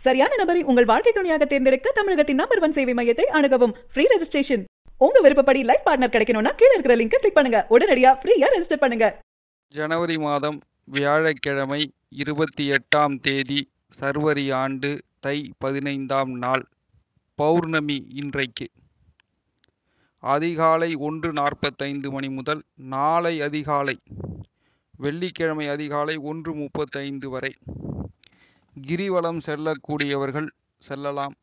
சரியான நபரை உங்கள் வாழ்க்கை துணையாக தேர்ந்தெடுக்க தமிழகத்தின் நம்பர் ஒன் சேவை மையத்தை அணுகவும் ஃப்ரீ ரெஜிஸ்ட்ரேஷன் உங்க விருப்பப்படி லைஃப் பார்ட்னர் கிடைக்கணும்னா கீழ இருக்கிற லிங்கை கிளிக் பண்ணுங்க உடனடியா ஃப்ரீயா ரெஜிஸ்டர் பண்ணுங்க ஜனவரி மாதம் வியாழக்கிழமை இருபத்தி எட்டாம் தேதி சர்வரி ஆண்டு தை பதினைந்தாம் நாள் பௌர்ணமி இன்றைக்கு அதிகாலை ஒன்று நாற்பத்தைந்து மணி முதல் நாளை அதிகாலை வெள்ளிக்கிழமை அதிகாலை ஒன்று முப்பத்தைந்து வரை கிரிவலம் செல்லக்கூடியவர்கள் செல்லலாம்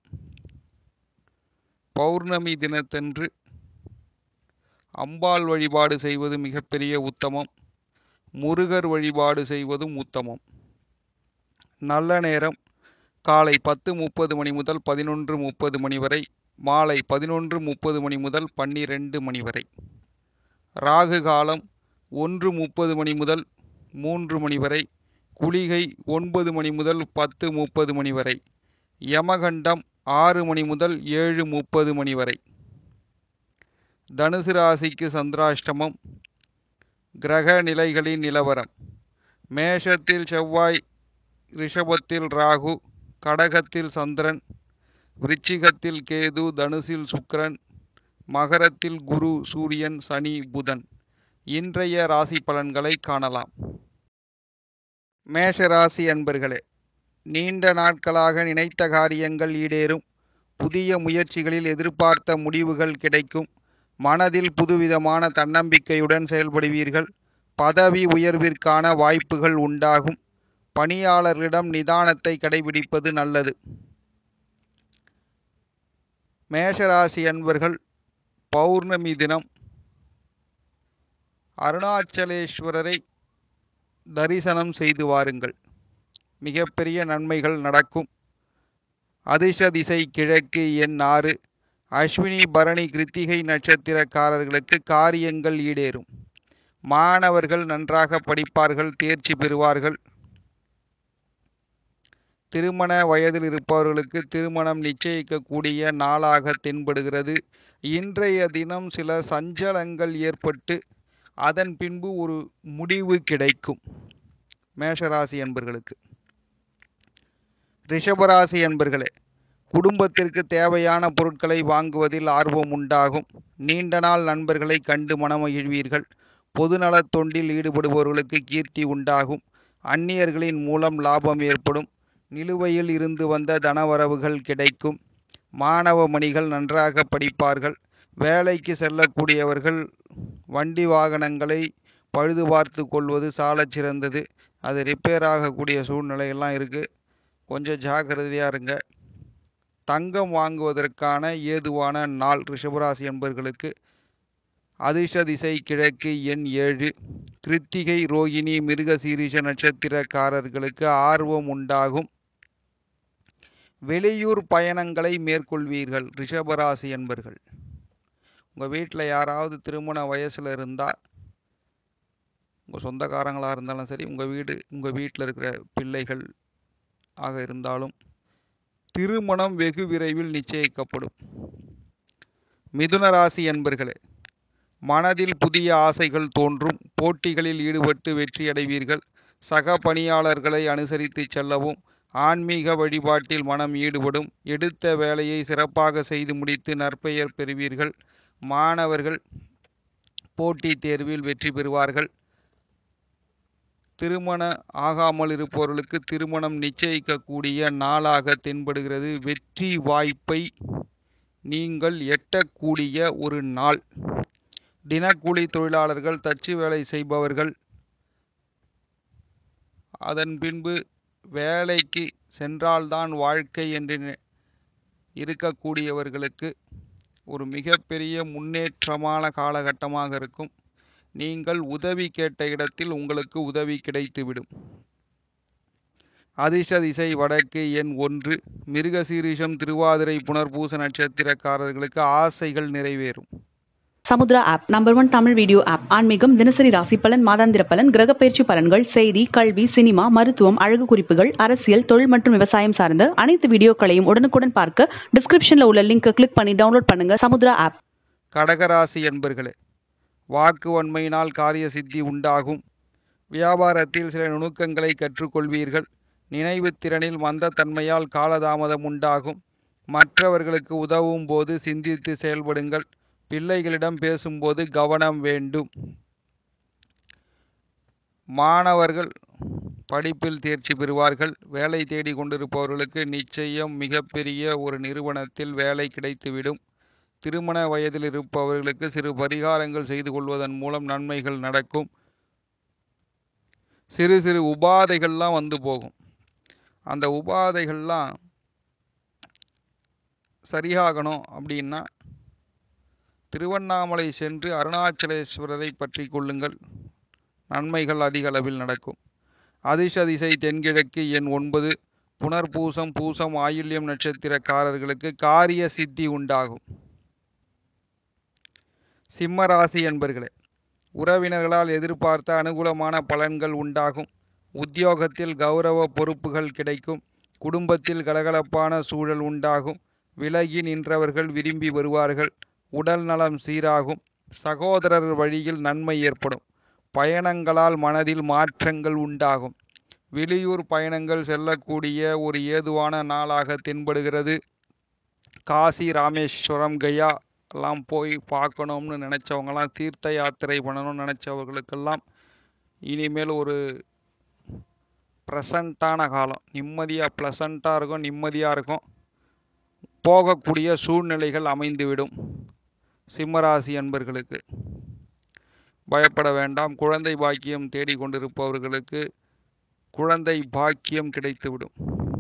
பௌர்ணமி தினத்தன்று அம்பாள் வழிபாடு செய்வது மிகப்பெரிய உத்தமம் முருகர் வழிபாடு செய்வதும் உத்தமம் நல்ல நேரம் காலை பத்து முப்பது மணி முதல் பதினொன்று முப்பது மணி வரை மாலை பதினொன்று முப்பது மணி முதல் பன்னிரெண்டு மணி வரை ராகு காலம் ஒன்று முப்பது மணி முதல் மூன்று மணி வரை குளிகை ஒன்பது மணி முதல் பத்து முப்பது மணி வரை யமகண்டம் ஆறு மணி முதல் ஏழு முப்பது மணி வரை தனுசு ராசிக்கு சந்திராஷ்டமம் கிரக நிலைகளின் நிலவரம் மேஷத்தில் செவ்வாய் ரிஷபத்தில் ராகு கடகத்தில் சந்திரன் விருச்சிகத்தில் கேது தனுசில் சுக்கிரன் மகரத்தில் குரு சூரியன் சனி புதன் இன்றைய ராசி பலன்களை காணலாம் மேஷ ராசி அன்பர்களே நீண்ட நாட்களாக நினைத்த காரியங்கள் ஈடேறும் புதிய முயற்சிகளில் எதிர்பார்த்த முடிவுகள் கிடைக்கும் மனதில் புதுவிதமான தன்னம்பிக்கையுடன் செயல்படுவீர்கள் பதவி உயர்விற்கான வாய்ப்புகள் உண்டாகும் பணியாளர்களிடம் நிதானத்தை கடைபிடிப்பது நல்லது மேஷராசி அன்பர்கள் பௌர்ணமி தினம் அருணாச்சலேஸ்வரரை தரிசனம் செய்து வாருங்கள் மிகப்பெரிய நன்மைகள் நடக்கும் அதிர்ஷ்ட திசை கிழக்கு எண் ஆறு அஸ்வினி பரணி கிருத்திகை நட்சத்திரக்காரர்களுக்கு காரியங்கள் ஈடேறும் மாணவர்கள் நன்றாக படிப்பார்கள் தேர்ச்சி பெறுவார்கள் திருமண வயதில் இருப்பவர்களுக்கு திருமணம் நிச்சயிக்கக்கூடிய நாளாக தென்படுகிறது இன்றைய தினம் சில சஞ்சலங்கள் ஏற்பட்டு அதன் பின்பு ஒரு முடிவு கிடைக்கும் மேஷராசி என்பர்களுக்கு ரிஷபராசி என்பர்களே குடும்பத்திற்கு தேவையான பொருட்களை வாங்குவதில் ஆர்வம் உண்டாகும் நீண்ட நாள் நண்பர்களை கண்டு மனமகிழ்வீர்கள் பொதுநலத் தொண்டில் ஈடுபடுபவர்களுக்கு கீர்த்தி உண்டாகும் அந்நியர்களின் மூலம் லாபம் ஏற்படும் நிலுவையில் இருந்து வந்த தனவரவுகள் கிடைக்கும் மாணவ மணிகள் நன்றாக படிப்பார்கள் வேலைக்கு செல்லக்கூடியவர்கள் வண்டி வாகனங்களை பழுது பார்த்து கொள்வது சாலச் சிறந்தது அது ரிப்பேர் ஆகக்கூடிய சூழ்நிலையெல்லாம் இருக்குது கொஞ்சம் ஜாக்கிரதையாக இருங்க தங்கம் வாங்குவதற்கான ஏதுவான நாள் ரிஷபராசி என்பர்களுக்கு அதிர்ஷ்ட திசை கிழக்கு எண் ஏழு கிருத்திகை ரோகிணி மிருகசீரிஷ நட்சத்திரக்காரர்களுக்கு ஆர்வம் உண்டாகும் வெளியூர் பயணங்களை மேற்கொள்வீர்கள் ரிஷபராசி என்பர்கள் உங்கள் வீட்டில் யாராவது திருமண வயசில் இருந்தால் உங்கள் சொந்தக்காரங்களாக இருந்தாலும் சரி உங்கள் வீடு உங்கள் வீட்டில் இருக்கிற பிள்ளைகள் ஆக இருந்தாலும் திருமணம் வெகு விரைவில் நிச்சயிக்கப்படும் மிதுன ராசி என்பர்களே மனதில் புதிய ஆசைகள் தோன்றும் போட்டிகளில் ஈடுபட்டு வெற்றியடைவீர்கள் சக பணியாளர்களை அனுசரித்து செல்லவும் ஆன்மீக வழிபாட்டில் மனம் ஈடுபடும் எடுத்த வேலையை சிறப்பாக செய்து முடித்து நற்பெயர் பெறுவீர்கள் மாணவர்கள் போட்டித் தேர்வில் வெற்றி பெறுவார்கள் திருமண ஆகாமல் இருப்பவர்களுக்கு திருமணம் நிச்சயிக்கக்கூடிய நாளாக தென்படுகிறது வெற்றி வாய்ப்பை நீங்கள் எட்டக்கூடிய ஒரு நாள் தினக்கூலி தொழிலாளர்கள் தச்சு வேலை செய்பவர்கள் அதன் பின்பு வேலைக்கு சென்றால்தான் வாழ்க்கை என்று நி- இருக்கக்கூடியவர்களுக்கு ஒரு மிகப்பெரிய முன்னேற்றமான காலகட்டமாக இருக்கும் நீங்கள் உதவி கேட்ட இடத்தில் உங்களுக்கு உதவி கிடைத்துவிடும் அதிர்ஷ்ட திசை வடக்கு எண் ஒன்று மிருகசீரிஷம் திருவாதிரை புனர்பூச நட்சத்திரக்காரர்களுக்கு ஆசைகள் நிறைவேறும் Samudra app number one Tamil video app ஆன்மீகம் தினசரி ராசி பலன் மாதாந்திர பலன் கிரக பயிற்சி பலன்கள் செய்தி கல்வி சினிமா மருத்துவம் அழகு குறிப்புகள் அரசியல் தொழில் மற்றும் விவசாயம் சார்ந்த அனைத்து வீடியோக்களையும் உடனுக்குடன் பார்க்க டிஸ்கிரிப்ஷன்ல உள்ள லிங்கை கிளிக் பண்ணி டவுன்லோட் பண்ணுங்க சமுத்ரா ஆப் கடகராசி என்பர்களே வாக்கு வன்மையினால் காரிய சித்தி உண்டாகும் வியாபாரத்தில் சில நுணுக்கங்களை கற்றுக்கொள்வீர்கள் நினைவுத் திறனில் மந்தத்தன்மையால் காலதாமதம் உண்டாகும் மற்றவர்களுக்கு உதவும் போது சிந்தித்து செயல்படுங்கள் பிள்ளைகளிடம் பேசும்போது கவனம் வேண்டும் மாணவர்கள் படிப்பில் தேர்ச்சி பெறுவார்கள் வேலை தேடி கொண்டிருப்பவர்களுக்கு நிச்சயம் மிகப்பெரிய ஒரு நிறுவனத்தில் வேலை கிடைத்துவிடும் திருமண வயதில் இருப்பவர்களுக்கு சிறு பரிகாரங்கள் செய்து கொள்வதன் மூலம் நன்மைகள் நடக்கும் சிறு சிறு உபாதைகள்லாம் வந்து போகும் அந்த உபாதைகள்லாம் சரியாகணும் அப்படின்னா திருவண்ணாமலை சென்று அருணாச்சலேஸ்வரரை பற்றி கொள்ளுங்கள் நன்மைகள் அதிக அளவில் நடக்கும் அதிர்ஷ்ட திசை தென்கிழக்கு எண் ஒன்பது புனர்பூசம் பூசம் ஆயில்யம் நட்சத்திரக்காரர்களுக்கு காரிய சித்தி உண்டாகும் சிம்ம ராசி என்பர்களே உறவினர்களால் எதிர்பார்த்த அனுகூலமான பலன்கள் உண்டாகும் உத்தியோகத்தில் கௌரவ பொறுப்புகள் கிடைக்கும் குடும்பத்தில் கலகலப்பான சூழல் உண்டாகும் விலகி நின்றவர்கள் விரும்பி வருவார்கள் உடல் நலம் சீராகும் சகோதரர் வழியில் நன்மை ஏற்படும் பயணங்களால் மனதில் மாற்றங்கள் உண்டாகும் வெளியூர் பயணங்கள் செல்லக்கூடிய ஒரு ஏதுவான நாளாக தென்படுகிறது காசி ராமேஸ்வரம் கயா எல்லாம் போய் பார்க்கணும்னு நினச்சவங்கலாம் தீர்த்த யாத்திரை பண்ணணும்னு நினச்சவர்களுக்கெல்லாம் இனிமேல் ஒரு ப்ளசண்ட்டான காலம் நிம்மதியாக ப்ளசண்ட்டாக இருக்கும் நிம்மதியாக இருக்கும் போகக்கூடிய சூழ்நிலைகள் அமைந்துவிடும் சிம்மராசி அன்பர்களுக்கு பயப்பட வேண்டாம் குழந்தை பாக்கியம் தேடிக்கொண்டிருப்பவர்களுக்கு குழந்தை பாக்கியம் கிடைத்துவிடும்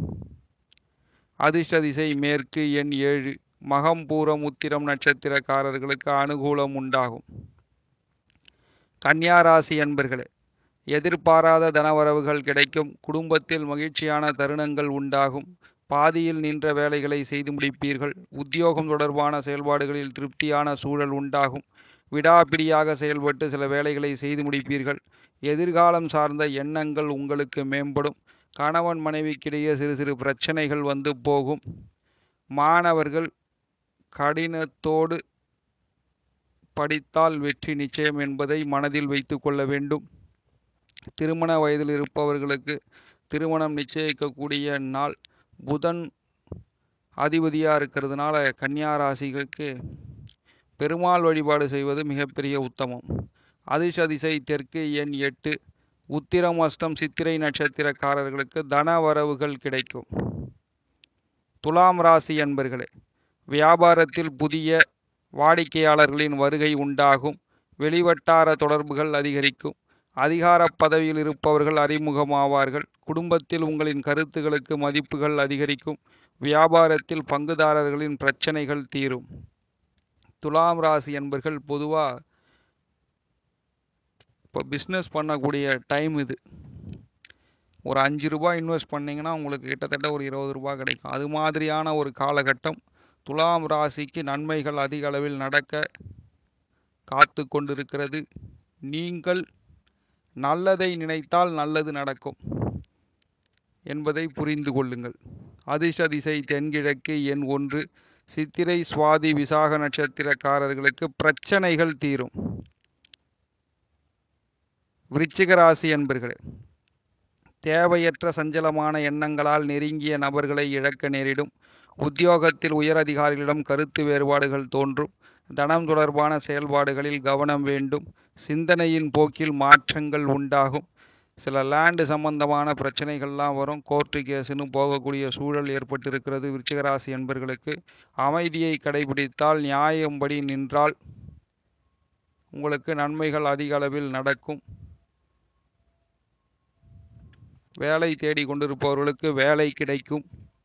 அதிர்ஷ்ட திசை மேற்கு எண் ஏழு மகம் பூரம் உத்திரம் நட்சத்திரக்காரர்களுக்கு அனுகூலம் உண்டாகும் கன்னியாராசி அன்பர்களே எதிர்பாராத தனவரவுகள் கிடைக்கும் குடும்பத்தில் மகிழ்ச்சியான தருணங்கள் உண்டாகும் பாதியில் நின்ற வேலைகளை செய்து முடிப்பீர்கள் உத்தியோகம் தொடர்பான செயல்பாடுகளில் திருப்தியான சூழல் உண்டாகும் விடாப்பிடியாக செயல்பட்டு சில வேலைகளை செய்து முடிப்பீர்கள் எதிர்காலம் சார்ந்த எண்ணங்கள் உங்களுக்கு மேம்படும் கணவன் மனைவிக்கிடையே சிறு சிறு பிரச்சனைகள் வந்து போகும் மாணவர்கள் கடினத்தோடு படித்தால் வெற்றி நிச்சயம் என்பதை மனதில் வைத்து கொள்ள வேண்டும் திருமண வயதில் இருப்பவர்களுக்கு திருமணம் நிச்சயிக்கக்கூடிய நாள் புதன் அதிபதியாக இருக்கிறதுனால கன்னியா ராசிகளுக்கு பெருமாள் வழிபாடு செய்வது மிகப்பெரிய உத்தமம் அதிர்ஷ்ட திசை தெற்கு எண் எட்டு உத்திரம் அஷ்டம் சித்திரை நட்சத்திரக்காரர்களுக்கு தன வரவுகள் கிடைக்கும் துலாம் ராசி அன்பர்களே வியாபாரத்தில் புதிய வாடிக்கையாளர்களின் வருகை உண்டாகும் வெளிவட்டார தொடர்புகள் அதிகரிக்கும் அதிகார பதவியில் இருப்பவர்கள் அறிமுகமாவார்கள் குடும்பத்தில் உங்களின் கருத்துகளுக்கு மதிப்புகள் அதிகரிக்கும் வியாபாரத்தில் பங்குதாரர்களின் பிரச்சனைகள் தீரும் துலாம் ராசி என்பர்கள் பொதுவாக இப்போ பிஸ்னஸ் பண்ணக்கூடிய டைம் இது ஒரு அஞ்சு ரூபாய் இன்வெஸ்ட் பண்ணிங்கன்னா உங்களுக்கு கிட்டத்தட்ட ஒரு இருபது ரூபாய் கிடைக்கும் அது மாதிரியான ஒரு காலகட்டம் துலாம் ராசிக்கு நன்மைகள் அதிக அளவில் நடக்க காத்து கொண்டிருக்கிறது நீங்கள் நல்லதை நினைத்தால் நல்லது நடக்கும் என்பதை புரிந்து கொள்ளுங்கள் அதிர்ஷ்ட திசை தென்கிழக்கு எண் ஒன்று சித்திரை சுவாதி விசாக நட்சத்திரக்காரர்களுக்கு பிரச்சனைகள் தீரும் விருச்சிக ராசி என்பர்களே தேவையற்ற சஞ்சலமான எண்ணங்களால் நெருங்கிய நபர்களை இழக்க நேரிடும் உத்தியோகத்தில் உயர் அதிகாரிகளிடம் கருத்து வேறுபாடுகள் தோன்றும் தனம் தொடர்பான செயல்பாடுகளில் கவனம் வேண்டும் சிந்தனையின் போக்கில் மாற்றங்கள் உண்டாகும் சில லேண்டு சம்பந்தமான பிரச்சனைகள்லாம் வரும் கோர்ட்டு கேஸுன்னு போகக்கூடிய சூழல் ஏற்பட்டிருக்கிறது விருச்சிகராசி என்பர்களுக்கு அமைதியை கடைபிடித்தால் நியாயம்படி நின்றால் உங்களுக்கு நன்மைகள் அதிக அளவில் நடக்கும் வேலை தேடி கொண்டிருப்பவர்களுக்கு வேலை கிடைக்கும்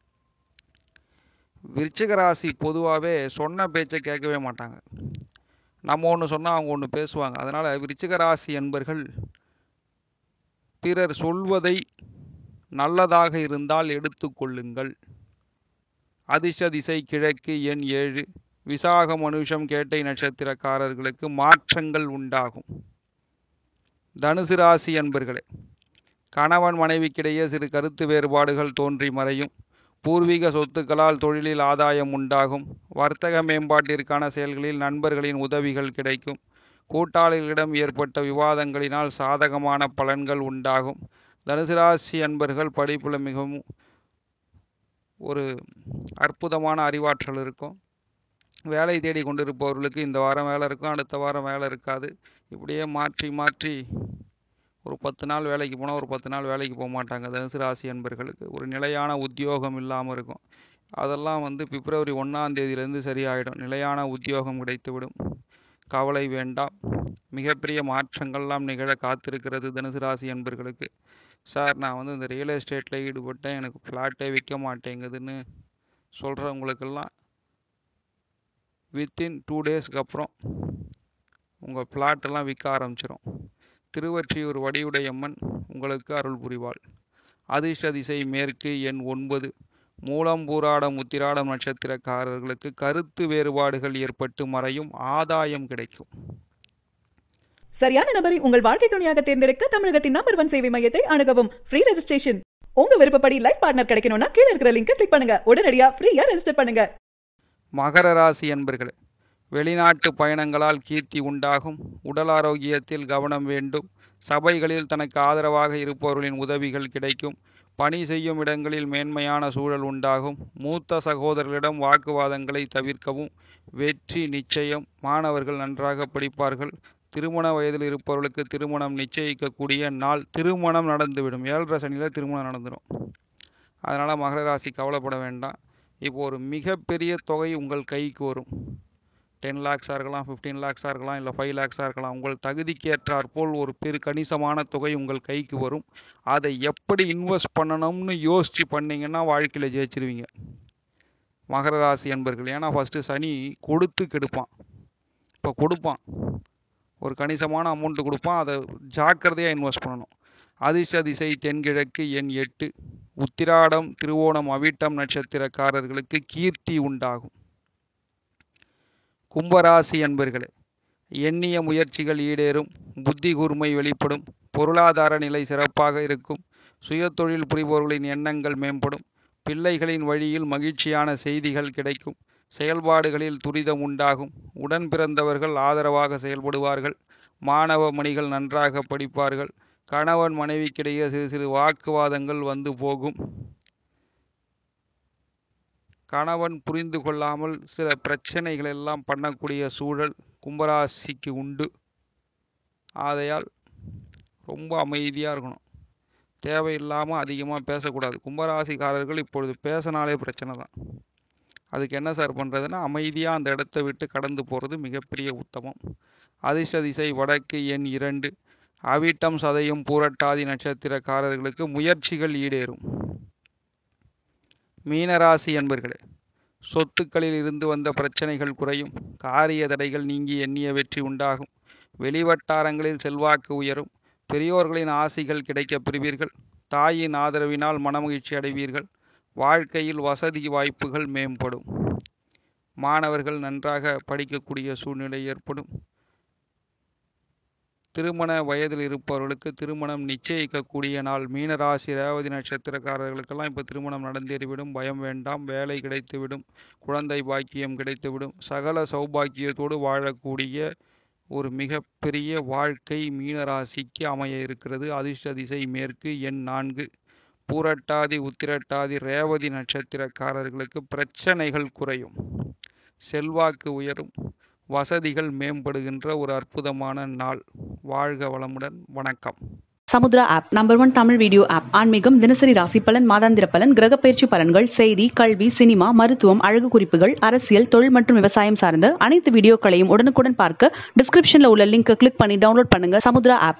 விருச்சிக ராசி பொதுவாகவே சொன்ன பேச்சை கேட்கவே மாட்டாங்க நம்ம ஒன்று சொன்னால் அவங்க ஒன்று பேசுவாங்க அதனால் விருச்சிக ராசி என்பர்கள் பிறர் சொல்வதை நல்லதாக இருந்தால் எடுத்துக்கொள்ளுங்கள் அதிர்ஷ்ட திசை கிழக்கு எண் ஏழு விசாக மனுஷம் கேட்டை நட்சத்திரக்காரர்களுக்கு மாற்றங்கள் உண்டாகும் தனுசு ராசி என்பர்களே கணவன் மனைவிக்கிடையே சிறு கருத்து வேறுபாடுகள் தோன்றி மறையும் பூர்வீக சொத்துக்களால் தொழிலில் ஆதாயம் உண்டாகும் வர்த்தக மேம்பாட்டிற்கான செயல்களில் நண்பர்களின் உதவிகள் கிடைக்கும் கூட்டாளிகளிடம் ஏற்பட்ட விவாதங்களினால் சாதகமான பலன்கள் உண்டாகும் தனுசு ராசி அன்பர்கள் படிப்பில் மிகவும் ஒரு அற்புதமான அறிவாற்றல் இருக்கும் வேலை தேடி கொண்டிருப்பவர்களுக்கு இந்த வாரம் வேலை இருக்கும் அடுத்த வாரம் வேலை இருக்காது இப்படியே மாற்றி மாற்றி ஒரு பத்து நாள் வேலைக்கு போனால் ஒரு பத்து நாள் வேலைக்கு போக மாட்டாங்க தனுசு ராசி அன்பர்களுக்கு ஒரு நிலையான உத்தியோகம் இல்லாமல் இருக்கும் அதெல்லாம் வந்து பிப்ரவரி ஒன்றாம் தேதியிலேருந்து சரியாயிடும் நிலையான உத்தியோகம் கிடைத்துவிடும் கவலை வேண்டாம் மிகப்பெரிய மாற்றங்கள்லாம் நிகழ காத்திருக்கிறது தனுசு ராசி அன்பர்களுக்கு சார் நான் வந்து இந்த ரியல் எஸ்டேட்டில் ஈடுபட்டேன் எனக்கு ஃப்ளாட்டே விற்க மாட்டேங்குதுன்னு சொல்கிறவங்களுக்கெல்லாம் வித்தின் டூ டேஸ்க்கு அப்புறம் உங்கள் ஃப்ளாட்டெல்லாம் விற்க ஆரம்பிச்சிடும் திருவொற்றியூர் வடிவுடையம்மன் உங்களுக்கு அருள் புரிவாள் அதிர்ஷ்ட திசை மேற்கு எண் ஒன்பது மூலம் பூராடம் உத்திராடம் நட்சத்திரக்காரர்களுக்கு கருத்து வேறுபாடுகள் ஏற்பட்டு மறையும் ஆதாயம் கிடைக்கும் சரியான நபரை உங்கள் வாழ்க்கை துணையாக தேர்ந்தெடுக்க தமிழகத்தின் நம்பர் ஒன் சேவை மையத்தை அணுகவும் ஃப்ரீ ரெஜிஸ்ட்ரேஷன் உங்க விருப்பப்படி லைஃப் பார்ட்னர் கிடைக்கணும்னா கீழ இருக்கிற லிங்கை கிளிக் பண்ணுங்க உடனடியா ஃப்ரீயா ரெஜிஸ்டர் பண்ணுங்க மகர ராசி என்பர்களே வெளிநாட்டு பயணங்களால் கீர்த்தி உண்டாகும் உடல் ஆரோக்கியத்தில் கவனம் வேண்டும் சபைகளில் தனக்கு ஆதரவாக இருப்பவர்களின் உதவிகள் கிடைக்கும் பணி செய்யும் இடங்களில் மேன்மையான சூழல் உண்டாகும் மூத்த சகோதரர்களிடம் வாக்குவாதங்களை தவிர்க்கவும் வெற்றி நிச்சயம் மாணவர்கள் நன்றாக படிப்பார்கள் திருமண வயதில் இருப்பவர்களுக்கு திருமணம் நிச்சயிக்கக்கூடிய நாள் திருமணம் நடந்துவிடும் ஏழரை சனியில் திருமணம் நடந்துடும் அதனால் மகர ராசி கவலைப்பட வேண்டாம் இப்போ ஒரு மிகப்பெரிய தொகை உங்கள் கைக்கு வரும் டென் லேக்ஸாக இருக்கலாம் ஃபிஃப்டீன் லேக்ஸாக இருக்கலாம் இல்லை ஃபைவ் லேக்ஸாக இருக்கலாம் உங்கள் தகுதிக்கு ஏற்றாற்போல் ஒரு பெரு கணிசமான தொகை உங்கள் கைக்கு வரும் அதை எப்படி இன்வெஸ்ட் பண்ணணும்னு யோசித்து பண்ணீங்கன்னா வாழ்க்கையில் ஜெயிச்சிருவீங்க மகர ராசி என்பர்கள் ஏன்னா ஃபஸ்ட்டு சனி கொடுத்து கெடுப்பான் இப்போ கொடுப்பான் ஒரு கணிசமான அமௌண்ட்டு கொடுப்பான் அதை ஜாக்கிரதையாக இன்வெஸ்ட் பண்ணணும் அதிர்ஷ்ட திசை தென்கிழக்கு எண் எட்டு உத்திராடம் திருவோணம் அவிட்டம் நட்சத்திரக்காரர்களுக்கு கீர்த்தி உண்டாகும் கும்பராசி அன்பர்களே எண்ணிய முயற்சிகள் ஈடேறும் புத்தி கூர்மை வெளிப்படும் பொருளாதார நிலை சிறப்பாக இருக்கும் சுயதொழில் புரிபவர்களின் எண்ணங்கள் மேம்படும் பிள்ளைகளின் வழியில் மகிழ்ச்சியான செய்திகள் கிடைக்கும் செயல்பாடுகளில் துரிதம் உண்டாகும் உடன் பிறந்தவர்கள் ஆதரவாக செயல்படுவார்கள் மாணவ மணிகள் நன்றாக படிப்பார்கள் கணவன் மனைவிக்கிடையே சிறு சிறு வாக்குவாதங்கள் வந்து போகும் கணவன் புரிந்து கொள்ளாமல் சில பிரச்சனைகள் எல்லாம் பண்ணக்கூடிய சூழல் கும்பராசிக்கு உண்டு ஆகையால் ரொம்ப அமைதியாக இருக்கணும் தேவையில்லாமல் அதிகமாக பேசக்கூடாது கும்பராசிக்காரர்கள் இப்பொழுது பேசினாலே பிரச்சனை தான் அதுக்கு என்ன சார் பண்ணுறதுன்னா அமைதியாக அந்த இடத்த விட்டு கடந்து போகிறது மிகப்பெரிய உத்தமம் அதிர்ஷ்ட திசை வடக்கு எண் இரண்டு அவிட்டம் சதயம் பூரட்டாதி நட்சத்திரக்காரர்களுக்கு முயற்சிகள் ஈடேறும் மீனராசி என்பர்களே சொத்துக்களில் இருந்து வந்த பிரச்சனைகள் குறையும் காரிய தடைகள் நீங்கி எண்ணிய வெற்றி உண்டாகும் வெளிவட்டாரங்களில் செல்வாக்கு உயரும் பெரியோர்களின் ஆசிகள் கிடைக்கப் பெறுவீர்கள் தாயின் ஆதரவினால் மனமகிழ்ச்சி அடைவீர்கள் வாழ்க்கையில் வசதி வாய்ப்புகள் மேம்படும் மாணவர்கள் நன்றாக படிக்கக்கூடிய சூழ்நிலை ஏற்படும் திருமண வயதில் இருப்பவர்களுக்கு திருமணம் நிச்சயிக்கக்கூடிய நாள் மீனராசி ரேவதி நட்சத்திரக்காரர்களுக்கெல்லாம் இப்போ திருமணம் நடந்தேறிவிடும் பயம் வேண்டாம் வேலை கிடைத்துவிடும் குழந்தை பாக்கியம் கிடைத்துவிடும் சகல சௌபாக்கியத்தோடு வாழக்கூடிய ஒரு மிகப்பெரிய வாழ்க்கை மீனராசிக்கு அமைய இருக்கிறது அதிர்ஷ்ட திசை மேற்கு எண் நான்கு பூரட்டாதி உத்திரட்டாதி ரேவதி நட்சத்திரக்காரர்களுக்கு பிரச்சனைகள் குறையும் செல்வாக்கு உயரும் வசதிகள் மேம்படுகின்ற ஒரு அற்புதமான நாள் வாழ்க வளமுடன் வணக்கம் Samudra app number one Tamil video app ஆன்மீகம் தினசரி ராசி பலன் மாதாந்திர பலன் கிரக பயிற்சி பலன்கள் செய்தி கல்வி சினிமா மருத்துவம் அழகு குறிப்புகள் அரசியல் தொழில் மற்றும் விவசாயம் சார்ந்த அனைத்து வீடியோக்களையும் உடனுக்குடன் பார்க்க டிஸ்கிரிப்ஷன்ல உள்ள லிங்கை கிளிக் பண்ணி டவுன்லோட் பண்ணுங்க சமுத்ரா ஆப்